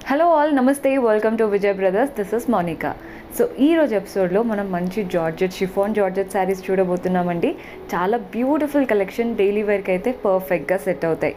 hello all నమస్తే welcome to Vijay brothers this is Monica so ఈ రోజు ఎపిసోడ్లో మనం మంచి జార్జెట్ షిఫాన్ జార్జెట్ శారీస్ చూడబోతున్నామండి చాలా బ్యూటిఫుల్ కలెక్షన్ డైలీ వేర్కి అయితే పర్ఫెక్ట్గా సెట్ అవుతాయి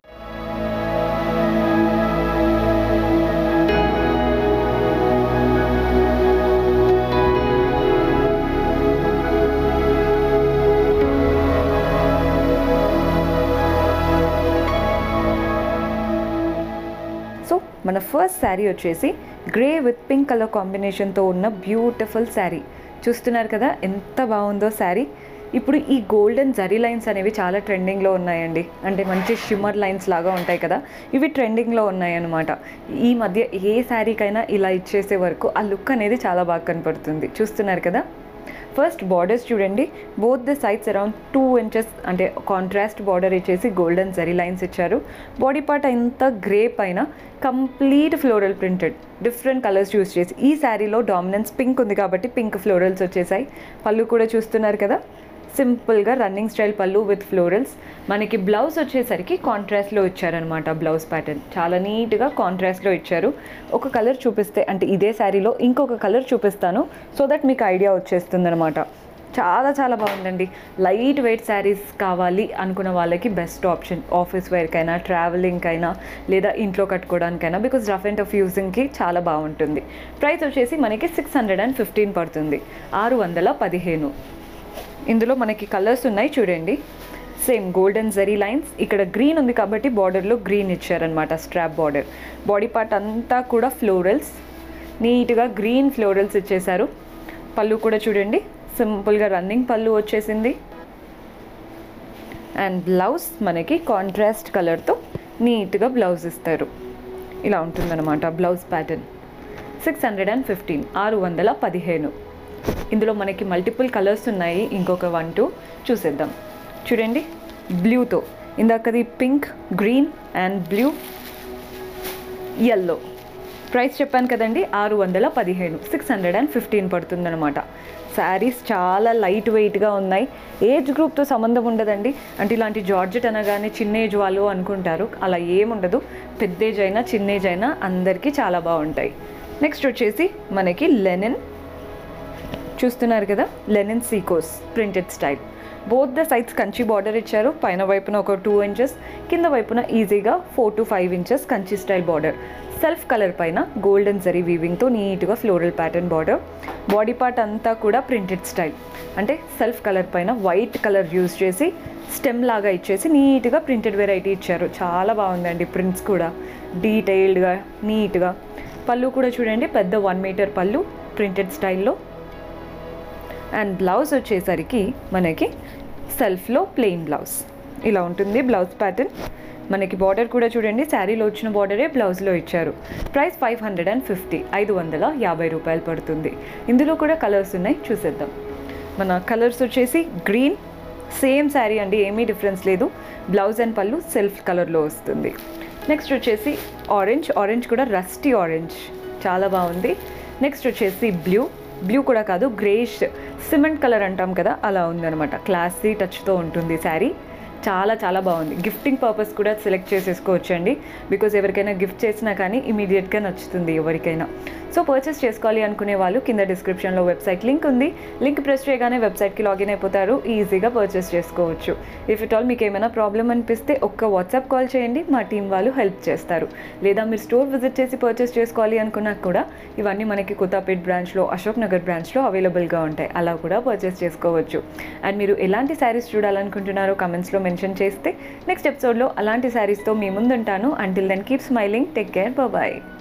సో మన ఫస్ట్ శారీ వచ్చేసి గ్రే విత్ పింక్ కలర్ కాంబినేషన్తో ఉన్న బ్యూటిఫుల్ శారీ చూస్తున్నారు కదా ఎంత బాగుందో శారీ ఇప్పుడు ఈ గోల్డెన్ జరీ లైన్స్ అనేవి చాలా ట్రెండింగ్లో ఉన్నాయండి అంటే మంచి షిమ్మర్ లైన్స్ లాగా ఉంటాయి కదా ఇవి ట్రెండింగ్లో ఉన్నాయి అన్నమాట ఈ మధ్య ఏ శారీకైనా ఇలా ఇచ్చేసే వరకు ఆ లుక్ అనేది చాలా బాగా కనపడుతుంది చూస్తున్నారు కదా ఫస్ట్ బార్డర్స్ చూడండి both the sides around two inches అంటే కాంట్రాస్ట్ బార్డర్ ఇచ్చేసి గోల్డెన్ జరీ లైన్స్ ఇచ్చారు బాడీ పార్ట్ అంతా గ్రే పైన complete floral printed different colours use చేసి ఈ శారీలో డామినెన్స్ పింక్ ఉంది కాబట్టి పింక్ ఫ్లోరల్స్ వచ్చేసాయి పళ్ళు కూడా చూస్తున్నారు కదా సింపుల్గా రన్నింగ్ స్టైల్ పళ్ళు విత్ ఫ్లోరల్స్ మనకి బ్లౌజ్ వచ్చేసరికి కాంట్రాస్ట్లో ఇచ్చారనమాట బ్లౌజ్ ప్యాటర్న్ చాలా నీట్గా కాంట్రాస్ట్లో ఇచ్చారు ఒక కలర్ చూపిస్తే అంటే ఇదే శారీలో ఇంకొక కలర్ చూపిస్తాను సో దట్ మీకు ఐడియా వచ్చేస్తుంది అనమాట చాలా చాలా బాగుందండి లైట్ వెయిట్ శారీస్ కావాలి అనుకున్న వాళ్ళకి బెస్ట్ ఆప్షన్ ఆఫీస్ వేర్కైనా ట్రావెలింగ్కైనా లేదా ఇంట్లో కట్టుకోవడానికైనా బికాజ్ రఫ్ అండ్ టఫ్ యూజింగ్కి చాలా బాగుంటుంది ప్రైస్ వచ్చేసి మనకి సిక్స్ హండ్రెడ్ అండ్ ఫిఫ్టీన్ పడుతుంది ఆరు వందల పదిహేను ఇందులో మనకి కలర్స్ ఉన్నాయి చూడండి సేమ్ గోల్డెన్ జరీ లైన్స్ ఇక్కడ గ్రీన్ ఉంది కాబట్టి బార్డర్లో గ్రీన్ ఇచ్చారనమాట స్ట్రాప్ బార్డర్ బాడీ పార్ట్ అంతా కూడా ఫ్లోరల్స్ నీట్గా గ్రీన్ ఫ్లోరల్స్ ఇచ్చేశారు పళ్ళు కూడా చూడండి సింపుల్గా రన్నింగ్ పళ్ళు వచ్చేసింది అండ్ బ్లౌజ్ మనకి కాంట్రాస్ట్ కలర్తో నీట్గా బ్లౌజ్ ఇస్తారు ఇలా ఉంటుందన్నమాట blouse pattern six hundred and fifteen ఆరు వందల పదిహేను ఇందులో మనకి మల్టిపుల్ కలర్స్ ఉన్నాయి ఇంకొక వన్ టూ చూసేద్దాం చూడండి బ్లూతో ఇందాకది pink green and blue yellow price చెప్పాను కదండి ఆరు వందల పదిహేను సిక్స్ హండ్రెడ్ అండ్ ఫిఫ్టీన్ పడుతుందన్నమాట శారీస్ చాలా లైట్ వెయిట్గా ఉన్నాయి ఏజ్ గ్రూప్తో సంబంధం ఉండదండి అంటే ఇలాంటి జార్జెట్ అనగానే చిన్న ఏజ్ వాళ్ళు అనుకుంటారు అలా ఏముండదు పెద్ద ఏజ్ అయినా చిన్న ఏజ్ అయినా అందరికీ చాలా బాగుంటాయి నెక్స్ట్ వచ్చేసి మనకి లెనిన్ చూస్తున్నారు కదా లెనిన్ సీకోస్ printed style both the sides Kanchi border ఇచ్చారు పైన వైపున ఒక టూ ఇంచెస్ కింద వైపున ఈజీగా four to five inches Kanchi style border self colour పైన గోల్డెన్ జరీ వీవింగ్తో నీట్గా floral pattern border body part అంతా కూడా ప్రింటెడ్ స్టైల్ అంటే సెల్ఫ్ కలర్ పైన వైట్ కలర్ యూజ్ చేసి స్టెమ్ లాగా ఇచ్చేసి నీట్గా ప్రింటెడ్ వెరైటీ ఇచ్చారు చాలా బాగుందండి ప్రింట్స్ కూడా డీటెయిల్డ్గా నీట్గా పళ్ళు కూడా చూడండి పెద్ద వన్ మీటర్ పళ్ళు ప్రింటెడ్ స్టైల్లో అండ్ బ్లౌజ్ వచ్చేసరికి మనకి సెల్ఫ్లో ప్లెయిన్ బ్లౌజ్ ఇలా ఉంటుంది బ్లౌజ్ ప్యాటర్న్ మనకి బార్డర్ కూడా చూడండి శారీలో వచ్చిన బార్డరే బ్లౌజ్లో ఇచ్చారు price five hundred and fifty ఐదు వందల యాభై రూపాయలు పడుతుంది ఇందులో కూడా కలర్స్ ఉన్నాయి చూసేద్దాం మన కలర్స్ వచ్చేసి గ్రీన్ సేమ్ శారీ అండి ఏమీ డిఫరెన్స్ లేదు బ్లౌజ్ అండ్ పళ్ళు సెల్ఫ్ కలర్లో వస్తుంది నెక్స్ట్ వచ్చేసి ఆరెంజ్ ఆరెంజ్ కూడా రస్టీ ఆరెంజ్ చాలా బాగుంది నెక్స్ట్ వచ్చేసి బ్లూ బ్లూ కూడా కాదు గ్రేష్ సిమెంట్ కలర్ అంటాం కదా అలా ఉందన్నమాట క్లాసీ టచ్తో ఉంటుంది శారీ చాలా చాలా బాగుంది గిఫ్టింగ్ పర్పస్ కూడా సెలెక్ట్ చేసేసుకోవచ్చండి బికాజ్ ఎవరికైనా గిఫ్ట్ చేసినా కానీ ఇమీడియట్గా నచ్చుతుంది ఎవరికైనా సో పర్చేస్ చేసుకోవాలి అనుకునే వాళ్ళు కింద డిస్క్రిప్షన్లో వెబ్సైట్ లింక్ ఉంది లింక్ ప్రెస్ చేయగానే వెబ్సైట్కి లాగిన్ అయిపోతారు ఈజీగా పర్చేస్ చేసుకోవచ్చు ఇఫ్ ఇట్ ఆల్ మీకు ఏమైనా ప్రాబ్లం అనిపిస్తే ఒక్క వాట్సాప్ కాల్ చేయండి మా టీం వాళ్ళు హెల్ప్ చేస్తారు లేదా మీరు స్టోర్ విజిట్ చేసి పర్చేస్ చేసుకోవాలి అనుకున్నా కూడా ఇవన్నీ మనకి కొత్తపేట్ బ్రాంచ్లో అశోక్ నగర్ బ్రాంచ్లో అవైలబుల్గా ఉంటాయి అలా కూడా పర్చేస్ చేసుకోవచ్చు అండ్ మీరు ఎలాంటి శారీస్ చూడాలనుకుంటున్నారో కమెంట్స్లో మెన్షన్ చేస్తే నెక్స్ట్ ఎపిసోడ్లో అలాంటి శారీస్తో మీ ముందుంటాను until then keep smiling take care bye